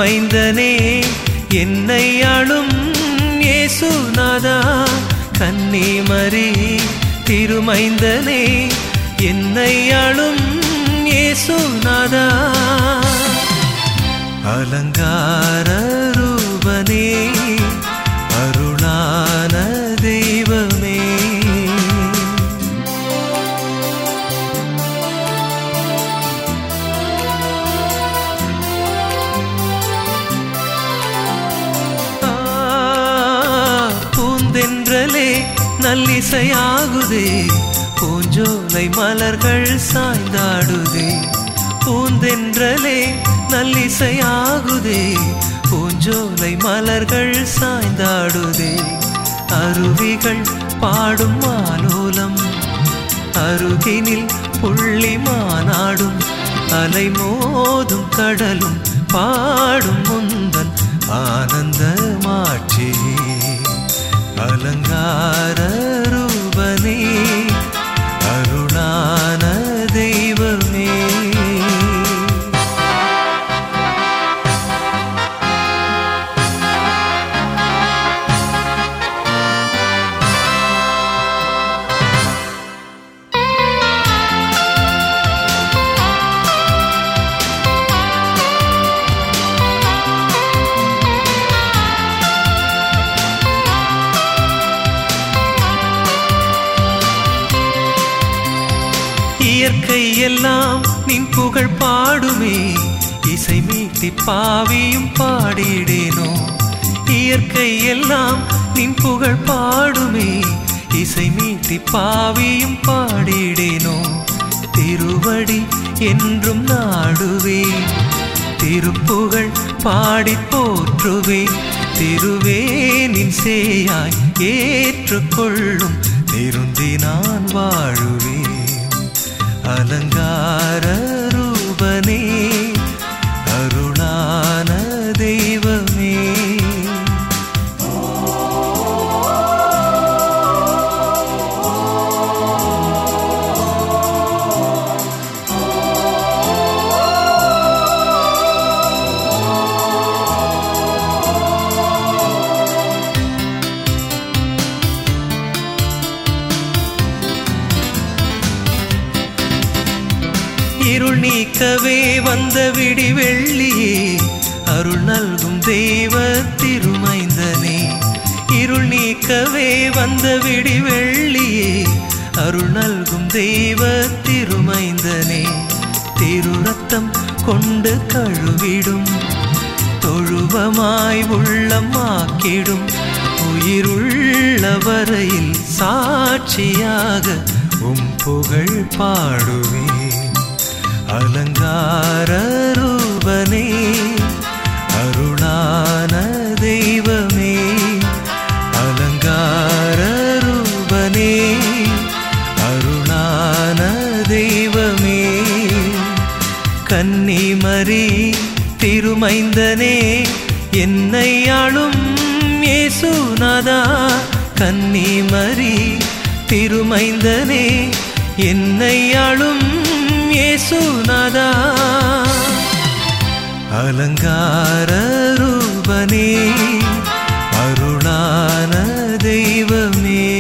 திருமைந்தனே என்னை ஆளும் இயேசுநாதா கன்னிமரி திருமைந்தனே என்னை ஆளும் இயேசுநாதா அலங்கார ரூபனே அருளான தெய்வமே ஆ, பூந்தென்றலே நல்லிசையாகுதே பூஞ்சோலை மலர்கள் சாய்ந்தாடுதே பூந்தென்றலே நல்லிசையாகுதே பூஞ்சோலை மலர்கள் சாய்ந்தாடுதே அருவிகள் பாடும் மாலோலம் அருகினில் புள்ளி மாநாடும் அலை மோதும் கடலும் பாடும் முந்தன் ஆனந்த மாட்சி அலங்கார ரூபனே அருளான தெய்வமே இயற்கை எல்லாம் நின் புகழ் பாடுமே இசை மீட்டி பாவியும் பாடிடேனோ இயற்கை எல்லாம் நின் புகழ் பாடுமே இசை மீட்டி பாவியும் பாடிடேனோ திருவடி என்றும் நாடுவே திருப்புகழ் பாடி போற்றுவே திருவேனின் சேயாய் ஏற்றுக்கொள்ளும் திருந்தி நான் வாழுவேன் அலங்கார ரூபனே அருளான தெய்வமே இருள் நீக்கவே வந்த விடி வெள்ளியே அருள் நல்கும் தெய்வ திருமைந்தனே இருள் நீக்கவே வந்த விடி வெள்ளியே அருள் நல்கும் தெய்வ திருமைந்தனே திருரத்தம் கொண்டு கழுவிடும் தொழுவமாய் உள்ளம் ஆக்கிடும் உயிருள்ள வரையில் சாட்சியாக உம் புகழ் பாடுவேன் அலங்கார ரூபனே அருளான தெய்வமே அலங்கார ரூபனே அருளான தெய்வமே கன்னிமரி திருமைந்தனே என்னை ஆளும் இயேசுநாதா கன்னிமரி திருமைந்தனே என்னை ஆளும் இயேசுநாதா அலங்கார ரூபனே அருளான தெய்வமே